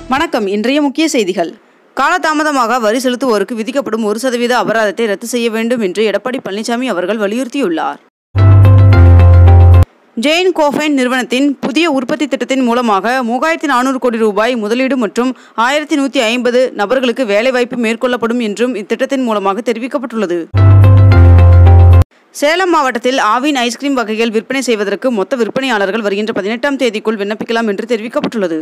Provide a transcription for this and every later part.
வணக்கம் இன்றைய முக்கிய செய்திகள் காலதாமதமாக வரி செலுத்துவோருக்கு விதிக்கப்படும் ஒரு சதவீத அபராதத்தை ரத்து செய்ய வேண்டும் என்று எடப்பாடி பழனிசாமி அவர்கள் வலியுறுத்தியுள்ளார் ஜெயின் கோஃபைன் நிறுவனத்தின் புதிய உற்பத்தி திட்டத்தின் மூலமாக மூவாயிரத்தி நானூறு கோடி ரூபாய் முதலீடு மற்றும் ஆயிரத்தி நூற்றி ஐம்பது நபர்களுக்கு வேலைவாய்ப்பு மேற்கொள்ளப்படும் என்றும் இத்திட்டத்தின் மூலமாக தெரிவிக்கப்பட்டுள்ளது சேலம் மாவட்டத்தில் ஆவின் ஐஸ்கிரீம் வகைகள் விற்பனை செய்வதற்கு மொத்த விற்பனையாளர்கள் வருகின்ற பதினெட்டாம் தேதிக்குள் விண்ணப்பிக்கலாம் என்று தெரிவிக்கப்பட்டுள்ளது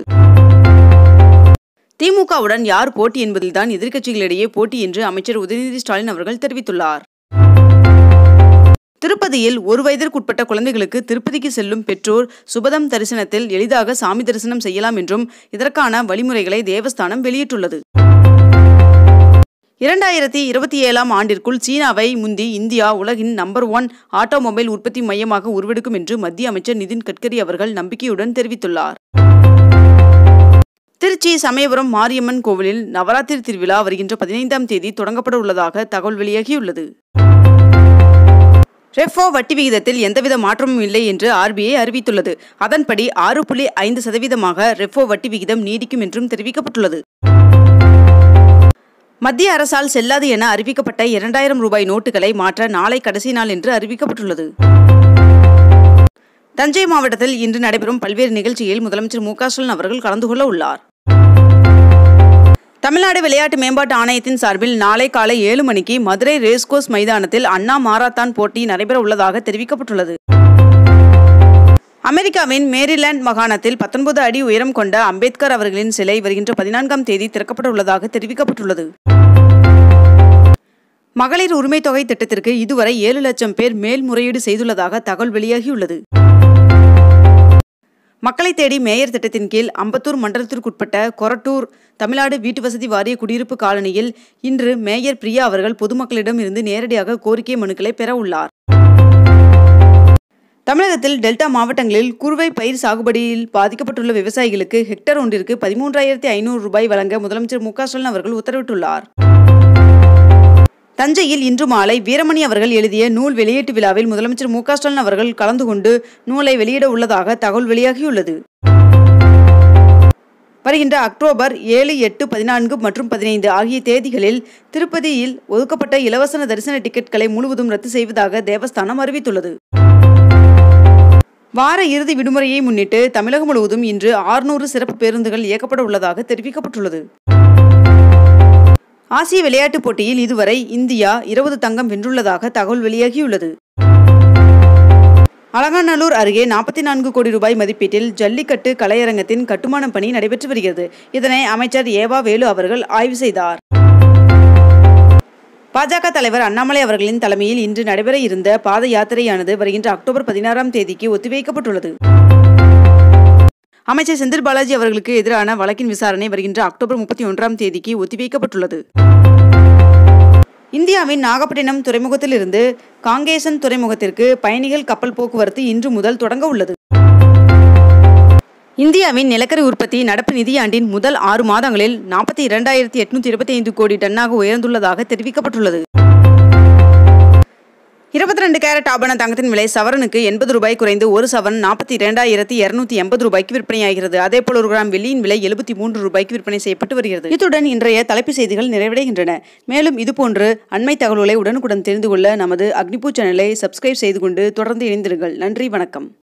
திமுகவுடன் யார் போட்டி என்பதில்தான் எதிர்க்கட்சிகளிடையே போட்டி என்று அமைச்சர் உதயநிதி ஸ்டாலின் அவர்கள் தெரிவித்துள்ளார் திருப்பதியில் ஒரு வயதிற்குட்பட்ட குழந்தைகளுக்கு திருப்பதிக்கு செல்லும் பெற்றோர் சுபதம் தரிசனத்தில் எளிதாக சாமி தரிசனம் செய்யலாம் என்றும் இதற்கான வழிமுறைகளை தேவஸ்தானம் வெளியிட்டுள்ளது இரண்டாயிரத்தி இருபத்தி ஏழாம் ஆண்டிற்குள் சீனாவை முந்தி இந்தியா உலகின் நம்பர் ஒன் ஆட்டோமொபைல் உற்பத்தி மையமாக உருவெடுக்கும் என்று மத்திய அமைச்சர் நிதின் கட்கரி அவர்கள் நம்பிக்கையுடன் தெரிவித்துள்ளார் திருச்சி சமயபுரம் மாரியம்மன் கோவிலில் நவராத்திரி திருவிழா வருகின்ற பதினைந்தாம் தேதி தொடங்கப்பட உள்ளதாக தகவல் வெளியாகியுள்ளது ரெஃபோ வட்டி விகிதத்தில் எந்தவித மாற்றமும் இல்லை என்று ஆர்பிஐ அறிவித்துள்ளது அதன்படி ஆறு புள்ளி ஐந்து சதவீதமாக ரெஃபோ வட்டி விகிதம் நீடிக்கும் என்றும் தெரிவிக்கப்பட்டுள்ளது மத்திய அரசால் செல்லாது என அறிவிக்கப்பட்ட இரண்டாயிரம் ரூபாய் நோட்டுகளை மாற்ற நாளை கடைசி நாள் என்று அறிவிக்கப்பட்டுள்ளது தஞ்சை மாவட்டத்தில் இன்று நடைபெறும் பல்வேறு நிகழ்ச்சியில் முதலமைச்சர் மு க ஸ்டாலின் அவர்கள் கலந்து கொள்ள உள்ளார் தமிழ்நாடு விளையாட்டு மேம்பாட்டு ஆணையத்தின் சார்பில் நாளை காலை ஏழு மணிக்கு மதுரை ரேஸ்கோர்ஸ் மைதானத்தில் அண்ணா மாரத்தான் போட்டி நடைபெற உள்ளதாக தெரிவிக்கப்பட்டுள்ளது அமெரிக்காவின் மேரிலாந்து மாகாணத்தில் பத்தொன்பது அடி உயரம் கொண்ட அம்பேத்கர் அவர்களின் சிலை வருகின்ற பதினான்காம் தேதி திறக்கப்பட உள்ளதாக தெரிவிக்கப்பட்டுள்ளது மகளிர் உரிமை தொகை திட்டத்திற்கு இதுவரை ஏழு லட்சம் பேர் மேல்முறையீடு செய்துள்ளதாக தகவல் வெளியாகியுள்ளது மக்களை தேடி மேயர் திட்டத்தின் கீழ் அம்பத்தூர் மண்டலத்திற்குட்பட்ட கொரட்டூர் தமிழ்நாடு வீட்டு வசதி வாரிய குடியிருப்பு காலனியில் இன்று மேயர் பிரியா அவர்கள் பொதுமக்களிடம் இருந்து நேரடியாக கோரிக்கை மனுக்களை பெற உள்ளார் தமிழகத்தில் டெல்டா மாவட்டங்களில் குறுவை பயிர் சாகுபடியில் பாதிக்கப்பட்டுள்ள விவசாயிகளுக்கு ஹெக்டர் ஒன்றிற்கு பதிமூன்றாயிரத்தி ஐநூறு ரூபாய் வழங்க முதலமைச்சர் மு க ஸ்டாலின் அவர்கள் உத்தரவிட்டுள்ளார் தஞ்சையில் இன்று மாலை வீரமணி அவர்கள் எழுதிய நூல் வெளியீட்டு விழாவில் முதலமைச்சர் மு க ஸ்டாலின் அவர்கள் கலந்து கொண்டு நூலை வெளியிட உள்ளதாக தகவல் வெளியாகியுள்ளது வருகின்ற அக்டோபர் ஏழு எட்டு பதினான்கு மற்றும் பதினைந்து ஆகிய தேதிகளில் திருப்பதியில் ஒதுக்கப்பட்ட இலவச தரிசன டிக்கெட்களை முழுவதும் ரத்து செய்வதாக தேவஸ்தானம் அறிவித்துள்ளது வார இறுதி விடுமுறையை முன்னிட்டு தமிழகம் முழுவதும் இன்று ஆறுநூறு சிறப்பு பேருந்துகள் இயக்கப்பட உள்ளதாக தெரிவிக்கப்பட்டுள்ளது ஆசிய விளையாட்டுப் போட்டியில் இதுவரை இந்தியா இருபது தங்கம் வென்றுள்ளதாக தகவல் வெளியாகியுள்ளது அலங்காநல்லூர் அருகே நாற்பத்தி நான்கு கோடி ரூபாய் மதிப்பீட்டில் ஜல்லிக்கட்டு கலையரங்கத்தின் கட்டுமான பணி நடைபெற்று வருகிறது இதனை அமைச்சர் ஏவா வேலு அவர்கள் ஆய்வு செய்தார் பாஜக தலைவர் அண்ணாமலை அவர்களின் தலைமையில் இன்று நடைபெற இருந்த பாத யாத்திரையானது வருகின்ற அக்டோபர் பதினாறாம் தேதிக்கு ஒத்திவைக்கப்பட்டுள்ளது அமைச்சர் செந்தில் பாலாஜி அவர்களுக்கு எதிரான வழக்கின் விசாரணை வருகின்ற அக்டோபர் முப்பத்தி ஒன்றாம் தேதிக்கு ஒத்திவைக்கப்பட்டுள்ளது இந்தியாவின் நாகப்பட்டினம் துறைமுகத்திலிருந்து காங்கேசன் துறைமுகத்திற்கு பயணிகள் கப்பல் போக்குவரத்து இன்று முதல் தொடங்க உள்ளது இந்தியாவின் நிலக்கரி உற்பத்தி நடப்பு நிதியாண்டின் முதல் ஆறு மாதங்களில் நாற்பத்தி இரண்டாயிரத்தி எட்நூத்தி இருபத்தி ஐந்து கோடி டன்னாக உயர்ந்துள்ளதாக தெரிவிக்கப்பட்டுள்ளது இருபத்தி ரெண்டு கேரட் ஆபண தங்கத்தின் விலை சவரனுக்கு எண்பது ரூபாய் குறைந்து ஒரு சவரன் நாற்பத்தி இரண்டாயிரத்தி இருநூத்தி எண்பது ரூபாய்க்கு விற்பனையாகிறது அதேபோல் ஒரு கிராம் வெள்ளியின் விலை எழுபத்தி மூன்று ரூபாய்க்கு விற்பனை செய்யப்பட்டு வருகிறது இத்துடன் இன்றைய தலைப்புச் செய்திகள் நிறைவடைகின்றன மேலும் இதுபோன்று அண்மை தகவல்களை உடனுக்குடன் தெரிந்து கொள்ள நமது அக்னிபூ சேனலை சப்ஸ்கிரைப் செய்து கொண்டு தொடர்ந்து இணைந்திருங்கள் நன்றி வணக்கம்